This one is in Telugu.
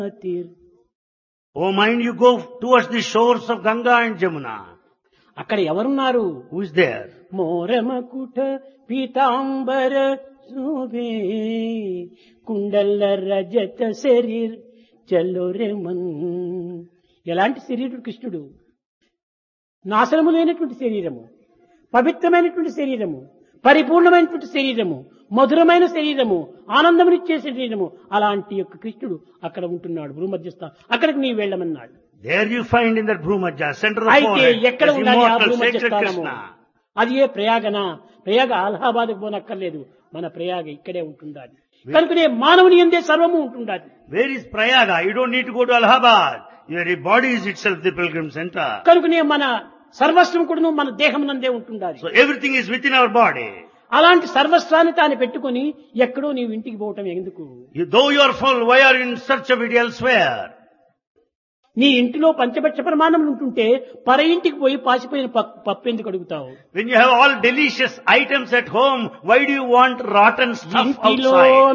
తీర్ Oh mind, you go towards the shores of Ganga and Jamuna. అక్కడ ఎవరున్నారు Who is there? మోరమకుట పీతాంబర శోభే కుండల రజత శరీర్ చల్లోరెమన్ ఎలాంటి శరీరుడు కృష్ణుడు నాశనము లేనటువంటి శరీరము పవిత్రమైనటువంటి శరీరము పరిపూర్ణమైనటువంటి శరీరము మధురమైన శరీరము ఆనందమునిచ్చే శరీరము అలాంటి యొక్క కృష్ణుడు అక్కడ ఉంటున్నాడు భూమధ్యస్థ అక్కడికి నీ వెళ్ళమన్నాడు There you find in that Bhrumaja, center of the అయితే forest, ఎక్కడ is ఉండాలి ఆ immortal, భూమధ్య sacred స్థానము Krishna. అది ఏ ప్రయాగన ప్రయాగ అలహాబాద్కు పోనక్కర్లేదు మన ప్రయాగ ఇక్కడే ఉంటుండాలి కనుకనే మానవుని ఎందే సర్వము ఉంటుండాలి Where is Prayaga? You don't need to go to Allahabad. Your body is itself the pilgrim center. కనుకనే మన సర్వస్వం కూడా మన దేహం నందే ఉంటుండాలి So everything is within our body. అలాంటి సర్వస్వాన్ని తాను పెట్టుకొని ఎక్కడో నీవు ఇంటికి పోవటం ఎందుకు You, though you are full, why are you in search of it elsewhere? నీ ఇంటిలో పంచపక్ష ప్రమాణములు ఉంటుంటే పర ఇంటికి పోయి పాసిపోయిన ప- పప్పు ఎందుకు అడుగుతావు When you have all delicious items at home, why do you want rotten stuff ఇంటిలో outside?